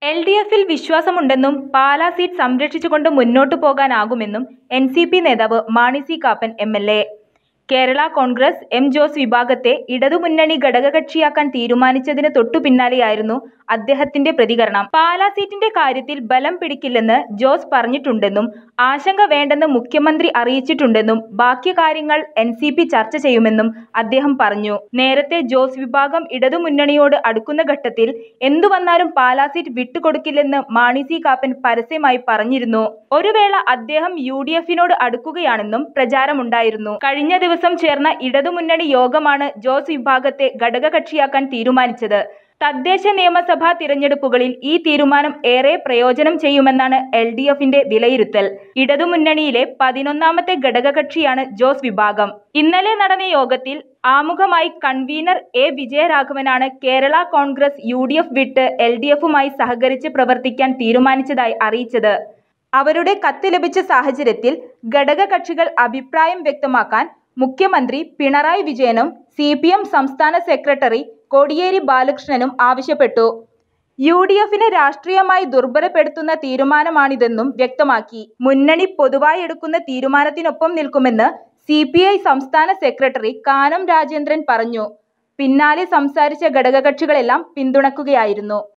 L D എഫിൽ വിശ്വാസമുണ്ടെന്നും Pala seat സംരക്ഷിച്ചുകൊണ്ട് മുന്നോട്ടു പോകാനാകുമെന്നും N C P നേതാവ് Mani C Kappan M L A Kerala Congress M Jose വിഭാഗത്തെ ഇടതുമുന്നണി ഘടകകക്ഷിയാക്കാൻ തീരുമാനിച്ചതിന് തൊട്ടു പിന്നാലെയായിരുന്നു അദ്ദേഹത്തിന്റെ പ്രതികരണം പാലാ സീറ്റിന്റെ കാര്യത്തിൽ ബലം പിടിക്കില്ലെന്ന് ജോസ് പറഞ്ഞിട്ടുണ്ടെന്നും ആശങ്ക വേണ്ടെന്ന് മുഖ്യമന്ത്രി അറിയിച്ചിട്ടുണ്ടെന്നും ബാക്കി കാര്യങ്ങൾ എൻ സി പി ചർച്ച ചെയ്യുമെന്നും അദ്ദേഹം പറഞ്ഞു നേരത്തെ ജോസ് വിഭാഗം ഇടതുമുന്നണിയോട് അടുക്കുന്ന ഘട്ടത്തിൽ എന്തു വന്നാലും പാലാ സീറ്റ് വിട്ടുകൊടുക്കില്ലെന്ന് മാണി സി കാപ്പൻ പരസ്യമായി പറഞ്ഞിരുന്നു ഒരു വേള അദ്ദേഹം യു ഡി എഫിനോട് അടുക്കുകയാണെന്നും പ്രചാരമുണ്ടായിരുന്നു കഴിഞ്ഞ ദിവസം ചേർന്ന ഇടതുമുന്നണി യോഗമാണ് ജോസ് വിഭാഗത്തെ ഘടകകക്ഷിയാക്കാൻ തീരുമാനിച്ചത് തദ്ദേശ നിയമസഭാ തിരഞ്ഞെടുപ്പുകളിൽ ഈ തീരുമാനം ഏറെ പ്രയോജനം ചെയ്യുമെന്നാണ് എൽ ഡി എഫിന്റെ വിലയിരുത്തൽ ഇടതുമുന്നണിയിലെ പതിനൊന്നാമത്തെ ഘടകകക്ഷിയാണ് ജോസ് വിഭാഗം ഇന്നലെ നടന്ന യോഗത്തിൽ ആമുഖമായി കൺവീനർ എ വിജയരാഘവനാണ് Kerala Congress U D F വിട്ട് എൽ ഡി എഫുമായി സഹകരിച്ച് പ്രവർത്തിക്കാൻ തീരുമാനിച്ചതായി അറിയിച്ചത് അവരുടെ കത്ത് ലഭിച്ച സാഹചര്യത്തിൽ ഘടകകക്ഷികൾ അഭിപ്രായം വ്യക്തമാക്കാൻ മുഖ്യമന്ത്രി പിണറായി വിജയനും സി പി എം സംസ്ഥാന സെക്രട്ടറി കോടിയേരി ബാലകൃഷ്ണനും ആവശ്യപ്പെട്ടു യു ഡി എഫിനെ രാഷ്ട്രീയമായി ദുർബലപ്പെടുത്തുന്ന തീരുമാനമാണിതെന്നും വ്യക്തമാക്കി മുന്നണി പൊതുവായി എടുക്കുന്ന തീരുമാനത്തിനൊപ്പം നിൽക്കുമെന്ന് സി പി ഐ സംസ്ഥാന സെക്രട്ടറി കാനം രാജേന്ദ്രൻ പറഞ്ഞു പിന്നാലെ സംസാരിച്ച ഘടകകക്ഷികളെല്ലാം പിന്തുണക്കുകയായിരുന്നു